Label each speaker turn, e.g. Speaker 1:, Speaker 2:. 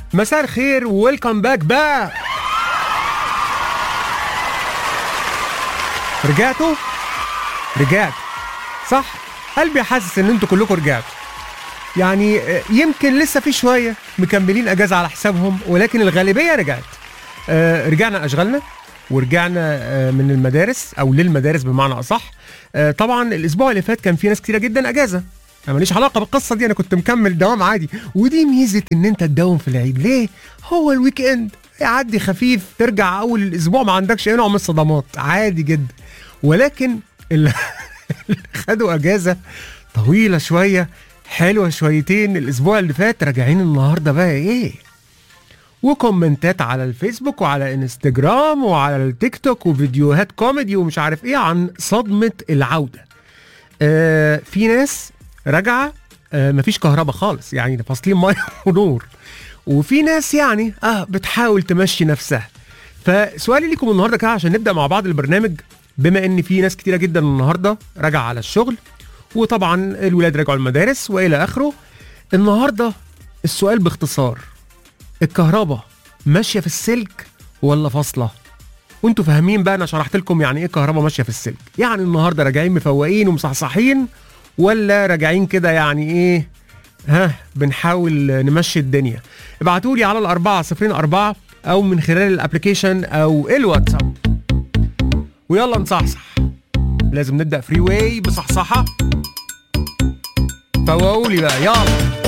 Speaker 1: مساء الخير وويلكم باك بقى رجعتوا رجعت صح قلبي حاسس ان انتوا كلكم رجعتوا يعني آه، يمكن لسه في شويه مكملين اجازه على حسابهم ولكن الغالبيه رجعت آه، رجعنا اشغالنا ورجعنا آه، من المدارس او للمدارس بمعنى اصح آه، طبعا الاسبوع اللي فات كان في ناس كتيره جدا اجازه انا ماليش علاقه بالقصه دي انا كنت مكمل دوام عادي ودي ميزه ان انت تداوم في العيد ليه هو الويك اند يعدي خفيف ترجع اول الاسبوع ما عندكش اي نوع من الصدمات عادي جدا ولكن اللي اللي خدوا اجازه طويله شويه حلوه شويتين الاسبوع اللي فات راجعين النهارده بقى ايه وكومنتات على الفيسبوك وعلى انستجرام وعلى التيك توك وفيديوهات كوميدي ومش عارف ايه عن صدمه العوده آه في ناس راجعه آه مفيش كهرباء خالص يعني فاصلين ميه ونور وفي ناس يعني اه بتحاول تمشي نفسها فسؤالي ليكم النهارده كده عشان نبدا مع بعض البرنامج بما ان في ناس كتيره جدا النهارده راجعه على الشغل وطبعا الولاد رجعوا المدارس والى اخره النهارده السؤال باختصار الكهرباء ماشيه في السلك ولا فاصله وانتوا فاهمين بقى انا شرحت لكم يعني ايه كهرباء ماشيه في السلك يعني النهارده راجعين مفوقين ومصحصحين ولا راجعين كده يعني ايه ها بنحاول نمشي الدنيا ابعتوا لي على الأربعة صفرين أربعة أو من خلال الابلكيشن أو الواتساب ويلا نصحصح لازم نبدأ فري واي بصحصحة فوقوا لي بقى يلا